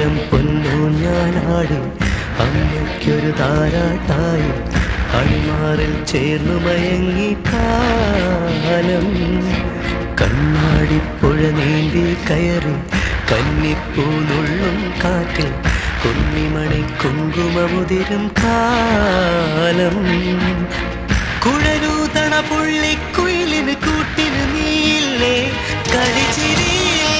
ആലോലം പൊന്നു ഞാനാടി അമ്മയ്ക്കൊരു താരാട്ടായി അണിമാറിൽ ചേർന്നു മയങ്ങി കാലം കണ്ണാടിപ്പുഴ നീന്തി കയറി കന്നിപ്പൂനുള്ളും കാറ്റിൽ കുന്നിമണി കുങ്കുമമുതിരും കാലം കുഴലൂതണ പുള്ളിക്കുയിലിന് കൂട്ടിന് നീയില്ലേ കളിച്ചിരി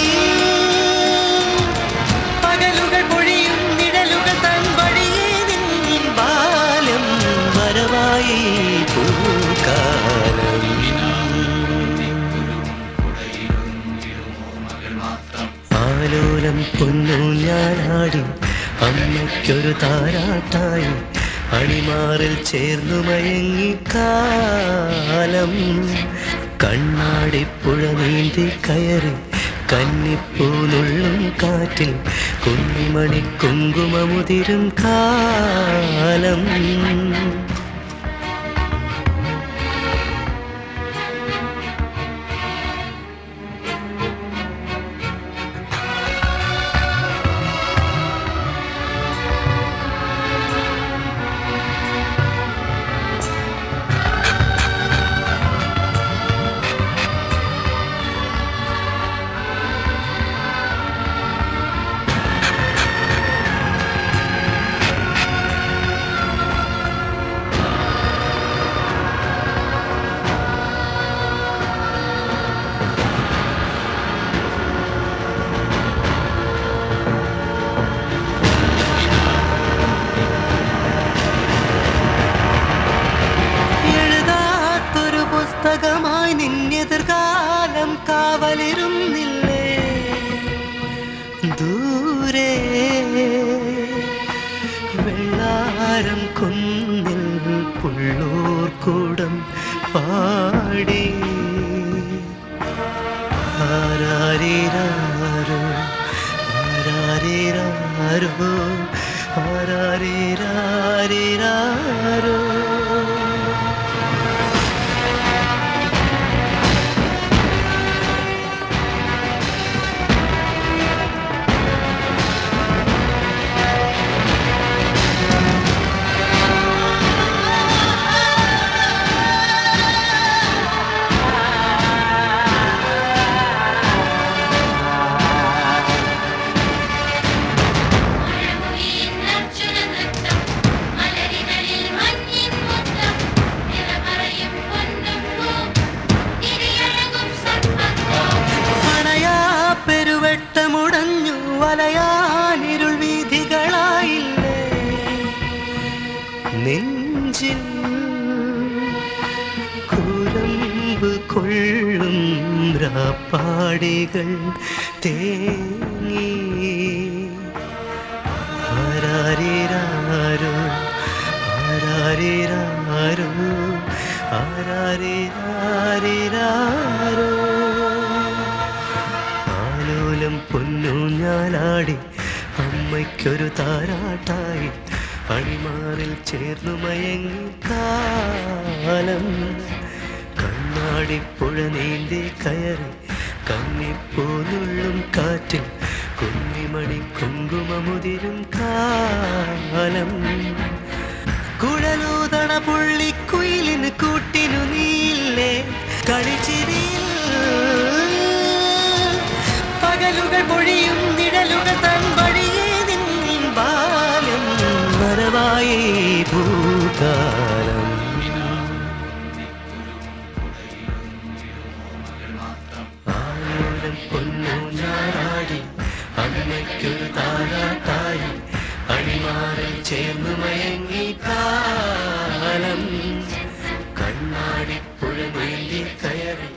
പകലുകൾ പൊഴിയും നിഴലുകൾ തൻ വഴിയേ നിൻ ബാലം വരവായി പൂക്കാലം ആലോലം പൊന്നു ഞാനാടി അമ്മയ്ക്കൊരു താരാട്ടായി അണിമാറിൽ ചേർന്നു മയങ്ങി കാലം കണ്ണാടിപ്പുഴ നീന്തി കയറി കന്നിപ്പൂനുള്ളും കാറ്റിൽ കുന്നിമണി കുങ്കുമമുതിരും കാലം എഴുതാത്തൊരു പുസ്തകമായി നിന്നെതിർകാലം കാവലിരുന്നില്ലേ ദൂരെ വെള്ളാരം കുന്നിൽ പുള്ളൂർ കൂടം പാടി ആരാരിരാരോ ആരാരിരാരോ ആരാരിരാരിരാരോ നൃത്തം മലരികളിൽ മഞ്ഞിൻ മുത്തം നിറമറയും പൊന്നും പൂ തിരിയഴകും സർപ്പത്തോ അണയാ പെരുവെട്ടമുടഞ്ഞു വലയാനിരുൾ വീഥികളായില്ലേ നെഞ്ചിൽ കുരമ്പ് കൊള്ളും രാപ്പാടികൾ തേങ്ങി ആരാരിരാരോ ആരാരിരാരോ ആരാരിരാരിരാരോ ആലോലം പൊന്നു ഞാനാടി അമ്മയ്ക്കൊരു താരാട്ടായി അണിമാറിൽ ചേർന്നു മയങ്ങി കാലം കണ്ണാടിപ്പുഴ നീന്തി കയറി കന്നിപ്പൂനുള്ളും കാറ്റിൽ കുന്നിമണി കുങ്കുമമുതിരും കാലം കുഴലൂതണ പുള്ളിക്കുയിലിന് കൂട്ടിനു നീയില്ലേ കളിച്ചിരിയിൽ പകലുകൾ പൊഴിയും നിഴലുകൾ തൻ വഴിയേ നിൻ ബാലം വരവായി ഭൂകാലം ആനന്ദം പൊന്നു ഞാറാടി അമ്മയ്ക്കൊരു താരാട്ടായി അണിമാറിൽ ചേർന്നു മയങ്ങി കാലം കണ്ണാടിപ്പുഴ നീന്തി കയറി